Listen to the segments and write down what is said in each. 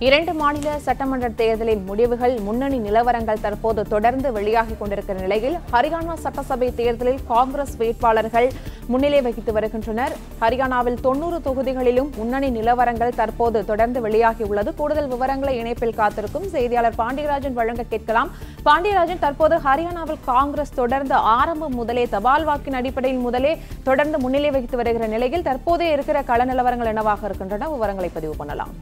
இரண்டு மாநில சட்டமன்ற தேர்தலின் முடிவுகள் முன்னணி நிலவரங்கள் தற்போது தொடர்ந்து வெளியாகிக் கொண்டிருக்கிற நிலையில் ஹரியானா சட்டசபை தேர்தலில் காங்கிரஸ் வேட்பாளர்கள் முன்னிலை வகித்து வருகின்றனர் ஹரியானாவில் தொன்னூறு தொகுதிகளிலும் முன்னணி நிலவரங்கள் தற்போது தொடர்ந்து வெளியாகியுள்ளது கூடுதல் விவரங்களை இணைப்பில் காத்திருக்கும் செய்தியாளர் பாண்டியராஜன் வழங்க கேட்கலாம் பாண்டியராஜன் தற்போது ஹரியானாவில் காங்கிரஸ் தொடர்ந்து ஆரம்பம் முதலே தபால் வாக்கின் அடிப்படையில் முதலே தொடர்ந்து முன்னிலை வகித்து வருகிற நிலையில் தற்போதைய இருக்கிற கள நிலவரங்கள் என்னவாக இருக்கின்றன விவரங்களை பதிவு பண்ணலாம்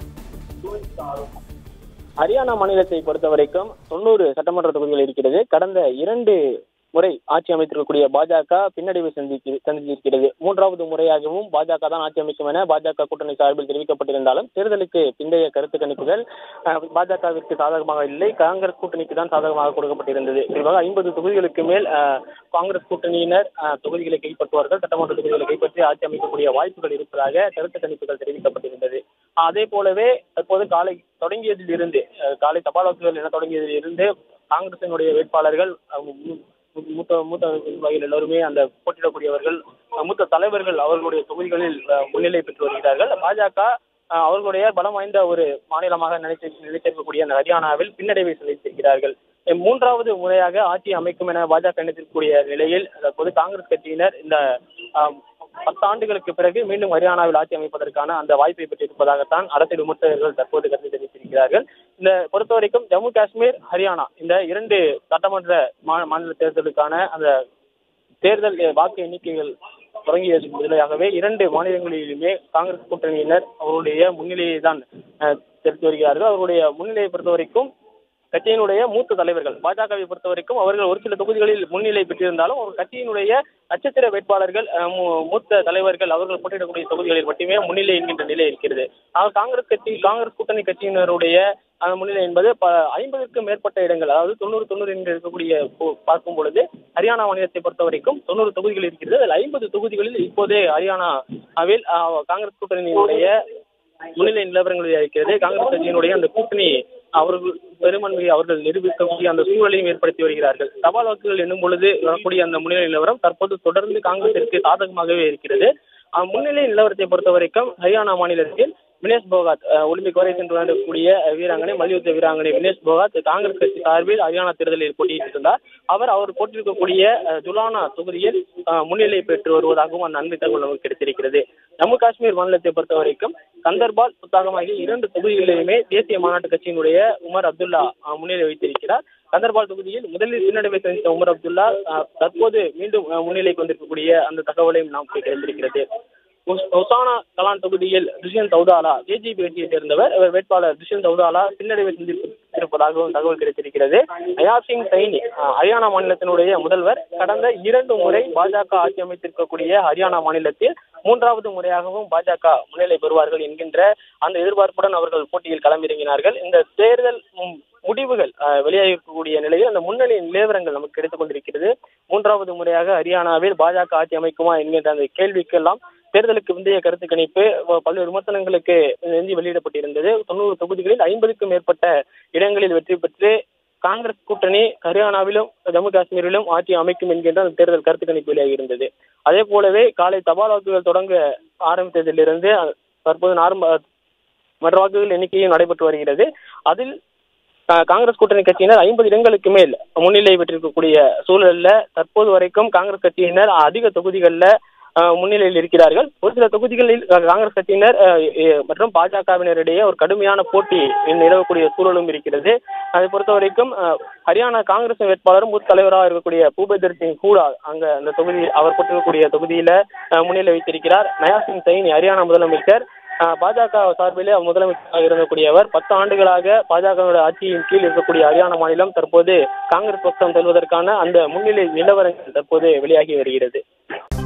ஹரியானா மாநிலத்தை பொறுத்த வரைக்கும் தொண்ணூறு சட்டமன்ற தொகுதிகள் இருக்கிறது கடந்த இரண்டு முறை ஆட்சி அமைத்திருக்கக்கூடிய பாஜக பின்னடைவு சந்திக்கு சந்தித்திருக்கிறது மூன்றாவது முறையாகவும் பாஜக தான் ஆட்சி அமைக்கும் என பாஜக கூட்டணி சார்பில் தெரிவிக்கப்பட்டிருந்தாலும் தேர்தலுக்கு பிந்தைய கருத்து கணிப்புகள் அஹ், பாஜகவிற்கு சாதகமாக இல்லை காங்கிரஸ் கூட்டணிக்கு தான் சாதகமாக கொடுக்கப்பட்டிருந்தது குறிப்பாக ஐம்பது தொகுதிகளுக்கு மேல் அஹ், காங்கிரஸ் கூட்டணியினர் அஹ், தொகுதிகளை கைப்பற்றுவார்கள் சட்டமன்ற தொகுதிகளை கைப்பற்றி ஆட்சி அமைக்கக்கூடிய வாய்ப்புகள் இருப்பதாக கருத்து கணிப்புகள் தெரிவிக்கப்பட்டிருந்தது அதே போலவே தற்போது காலை தொடங்கியதில் இருந்து அஹ், காலை தபால் வாக்குகள் என தொடங்கியதில் இருந்து காங்கிரசினுடைய வேட்பாளர்கள் அஹ், மூ- மூத்த மூத்த வகையில் எல்லோருமே அந்த போட்டியிடக்கூடியவர்கள் அஹ், மூத்த தலைவர்கள் அவர்களுடைய தொகுதிகளில் அஹ், முன்னிலை பெற்று வருகிறார்கள் பாஜக அஹ், அவர்களுடைய பலம் வாய்ந்த ஒரு மாநிலமாக நினைத்து நினைத்திருக்கக்கூடிய அந்த ஹரியானாவில் பின்னடைவை சந்தித்திருக்கிறார்கள் அஹ், மூன்றாவது முறையாக ஆட்சி அமைக்கும் என பாஜக நினைத்திருக்கக்கூடிய நிலையில் தற்போது காங்கிரஸ் கட்சியினர் இந்த அஹ், பத்தாண்டுகளுக்கு பிறகு மீண்டும் ஹரியானாவில் ஆட்சி அமைப்பதற்கான அந்த வாய்ப்பை பெற்றிருப்பதாகத்தான் அரசியல் விமர்சகர்கள் தற்போது கருத்து தெரிவித்திருக்கிறார்கள் இந்த பொறுத்தவரைக்கும் ஜம்மு காஷ்மீர் ஹரியானா இந்த இரண்டு சட்டமன்ற மா- மாநில தேர்தலுக்கான அந்த தேர்தல் வாக்கு எண்ணிக்கைகள் தொடங்கியதற்கு பதிலாகவே இரண்டு மாநிலங்களிலுமே காங்கிரஸ் கூட்டணியினர் அவருடைய முன்னிலையை தான் அஹ், தெரிவித்து வருகிறார்கள் அவருடைய முன்னிலையை பொறுத்த வரைக்கும் கட்சியினுடைய மூத்த தலைவர்கள் பாஜகவை பொறுத்த வரைக்கும் அவர்கள் ஒரு சில தொகுதிகளில் முன்னிலை பெற்றிருந்தாலும் ஒரு கட்சியினுடைய நட்சத்திர வேட்பாளர்கள் அஹ், மூ- மூத்த தலைவர்கள் அவர்கள் போட்டியிடக்கூடிய தொகுதிகளில் மட்டுமே முன்னிலை என்கின்ற நிலை இருக்கிறது ஆனால் காங்கிரஸ் கட்சி காங்கிரஸ் கூட்டணி கட்சியினருடைய அந்த முன்னிலை என்பது ப- ஐம்பதுக்கும் மேற்பட்ட இடங்கள் அதாவது தொண்ணூறு தொண்ணூறு என்று இருக்கக்கூடிய போ- பார்க்கும் பொழுது ஹரியானா மாநிலத்தை பொறுத்த வரைக்கும் தொண்ணூறு தொகுதிகள் இருக்கிறது அதில் ஐம்பது தொகுதிகளில் இப்போதே ஹரியானாவில் அஹ், காங்கிரஸ் கூட்டணியினுடைய முன்னிலை நிலவரங்கள் இருக்கிறது காங்கிரஸ் கட்சியினுடைய அந்த கூட்டணி அவர்கள் பெரும்பான்மையை அவர்கள் நிரூபிக்கக்கூடிய அந்த சூழலையும் ஏற்படுத்தி வருகிறார்கள் தபால் வாக்குகள் எண்ணும் பொழுது வரக்கூடிய அந்த முன்னிலை நிலவரம் தற்போது தொடர்ந்து காங்கிரசிற்கு சாதகமாகவே இருக்கிறது அஹ் முன்னிலை நிலவரத்தை பொறுத்த வரைக்கும் ஹரியானா மாநிலத்தில் வினேஷ் போகாத் அஹ், ஒலிம்பிக் வரை சென்று விளையாடக்கூடிய அஹ், வீராங்கனை மல்யுத்த வீராங்கனை வினேஷ் போகாத் காங்கிரஸ் கட்சி சார்பில் ஹரியானா தேர்தலில் போட்டியிட்டிருந்தார் அவர் அவர் போட்டியிருக்கக்கூடிய அஹ், ஜுலானா தொகுதியில் அஹ், முன்னிலை பெற்று வருவதாகவும் அந்த நன்மை தகவல் நமக்கு கிடைத்திருக்கிறது ஜம்மு காஷ்மீர் மாநிலத்தை பொறுத்த வரைக்கும் கந்தர்பால் புத்தாகம் ஆகிய இரண்டு தொகுதிகளிலுமே தேசிய மாநாட்டு கட்சியினுடைய உமர் அப்துல்லா அஹ், முன்னிலை வைத்திருக்கிறார் கந்தர்பால் தொகுதியில் முதலில் பின்னடைவை சந்தித்த உமர் அப்துல்லா அஹ், தற்போது மீண்டும் அஹ், முன்னிலைக்கு வந்திருக்கக்கூடிய அந்த தகவலையும் நாம் கிடைத்திருக்கிறது ஒஸ்- ஒசானா கலான் தொகுதியில் துஷ்யந்த் சௌதாலா ஜேஜிபி கட்சியை சேர்ந்தவர் அவர் வேட்பாளர் துஷ்யந்த் சௌதாலா பின்னடைவை சந்தித்திருப்பதாகவும் தகவல் கிடைத்திருக்கிறது அயார் சிங் சைனி அஹ், ஹரியானா மாநிலத்தினுடைய முதல்வர் கடந்த இரண்டு முறை பாஜக ஆட்சி அமைத்திருக்கக்கூடிய ஹரியானா மாநிலத்தில் மூன்றாவது முறையாகவும் பாஜக முன்னிலை பெறுவார்கள் என்கின்ற அந்த எதிர்பார்ப்புடன் அவர்கள் போட்டியில் களமிறங்கினார்கள் இந்த தேர்தல் ம், முடிவுகள் அஹ், வெளியாகிருக்கக்கூடிய நிலையில் அந்த முன்னணி நிலவரங்கள் நமக்கு கிடைத்துக் கொண்டிருக்கிறது மூன்றாவது முறையாக ஹரியானாவில் பாஜக ஆட்சி அமைக்குமா என்கின்ற அந்த கேள்விக்கெல்லாம் தேர்தலுக்கு முந்தைய கருத்து கணிப்பு அஹ், பல்வேறு விமர்சனங்களுக்கு நெஞ்சு வெளியிடப்பட்டிருந்தது தொண்ணூறு தொகுதிகளில் ஐம்பதுக்கும் மேற்பட்ட இடங்களில் வெற்றி பெற்று காங்கிரஸ் கூட்டணி ஹரியானாவிலும் ஜம்மு காஷ்மீரிலும் ஆட்சி அமைக்கும் என்கின்ற அந்த தேர்தல் கருத்து கணிப்பு வெளியாகி இருந்தது அதே போலவே காலை தபால் வாக்குகள் தொடங்க ஆரம்பித்ததிலிருந்து அஹ், தற்போது நார்ம மற்ற வாக்குகள் எண்ணிக்கையும் நடைபெற்று வருகிறது அதில் அஹ், காங்கிரஸ் கூட்டணி கட்சியினர் ஐம்பது இடங்களுக்கு மேல் முன்னிலை பெற்றிருக்கக்கூடிய சூழல்ல தற்போது வரைக்கும் காங்கிரஸ் கட்சியினர் அதிக தொகுதிகளில் முன்னிலையில் இருக்கிறார்கள் ஒரு சில தொகுதிகளில் அஹ், காங்கிரஸ் கட்சியினர் அஹ், எ- மற்றும் பாஜகவினரிடையே ஒரு கடுமையான போட்டி நிலவக்கூடிய சூழலும் இருக்கிறது அதை பொறுத்த வரைக்கும் அஹ், ஹரியானா காங்கிரஸ் வேட்பாளரும் மூத்த தலைவராக இருக்கக்கூடிய பூபேந்தர் சிங் ஹூடா அங்க அந்த தொகுதி அவர் போட்டிருக்கக்கூடிய தொகுதியில அஹ், முன்னிலை வைத்திருக்கிறார் நயா சிங் சைனி ஹரியானா முதலமைச்சர் அஹ், பாஜக சார்பிலே அவர் முதலமைச்சராக இருக்கக்கூடியவர் பத்து ஆண்டுகளாக பாஜகவோட ஆட்சியின் கீழ் இருக்கக்கூடிய ஹரியானா மாநிலம் தற்போது காங்கிரஸ் பக்கம் செல்வதற்கான அந்த முன்னிலை நிலவரங்கள் தற்போது வெளியாகி வருகிறது